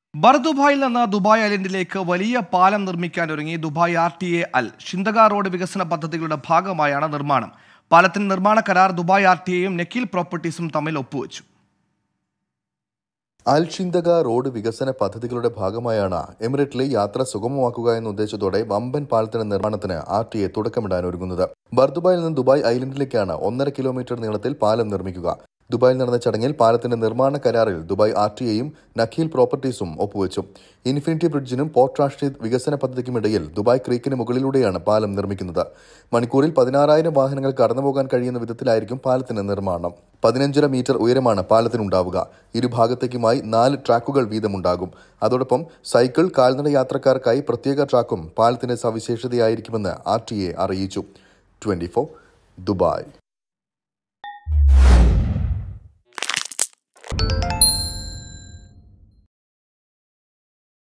ബർദുബായിൽ നിന്ന് ദുബായ് ഐലൻഡിലേക്ക് വലിയ പാലം നിർമ്മിക്കാൻ ഒരുങ്ങി Dubai R T A Al Shindagha road വികസന പദ്ധതികളുടെ ഭാഗമായാണ് നിർമ്മാണം പാലത്തിന് നിർമ്മാണ കരാർ ദുബായ് ആർ ടി എയും നെക്കീൽ പ്രോപ്പർട്ടീസും തമ്മിൽ ഒപ്പുവെച്ചു അൽ ഷിന്തഗ റോഡ് വികസന പദ്ധതികളുടെ ഭാഗമായാണ് എമിറേറ്റിലെ യാത്ര സുഗമമാക്കുക എന്ന ഉദ്ദേശത്തോടെ വമ്പൻ പാലത്തിന്റെ നിർമ്മാണത്തിന് ആർ ടി എ തുടക്കമിടാൻ ഒരുങ്ങുന്നത് ബർദുബായിൽ നിന്ന് ദുബായ് ഐലൻഡിലേക്കാണ് ഒന്നര കിലോമീറ്റർ നീളത്തിൽ പാലം നിർമ്മിക്കുക ദുബായിൽ നടന്ന ചടങ്ങിൽ പാലത്തിന്റെ നിർമ്മാണ കരാറിൽ ദുബായ് ആർ ടി എയും നഖീൽ പ്രോപ്പർട്ടീസും ഒപ്പുവെച്ചു ഇൻഫിനിറ്റി ബ്രിഡ്ജിനും പോർട്ട് റാഷിദ് വികസന പദ്ധതിക്കുമിടയിൽ ദുബായ് ക്രീക്കിന് മുകളിലൂടെയാണ് പാലം നിർമ്മിക്കുന്നത് മണിക്കൂറിൽ പതിനാറായിരം വാഹനങ്ങൾ കടന്നുപോകാൻ കഴിയുന്ന വിധത്തിലായിരിക്കും പാലത്തിന്റെ നിർമ്മാണം പതിനഞ്ചര മീറ്റർ ഉയരമാണ് പാലത്തിനുണ്ടാവുക ഇരുഭാഗത്തേക്കുമായി നാല് ട്രാക്കുകൾ വീതമുണ്ടാകും അതോടൊപ്പം സൈക്കിൾ കാൽനട യാത്രക്കാർക്കായി പ്രത്യേക ട്രാക്കും പാലത്തിന്റെ സവിശേഷതയായിരിക്കുമെന്ന് ആർ ടി എ അറിയിച്ചു ട്വന്റി ദുബായ്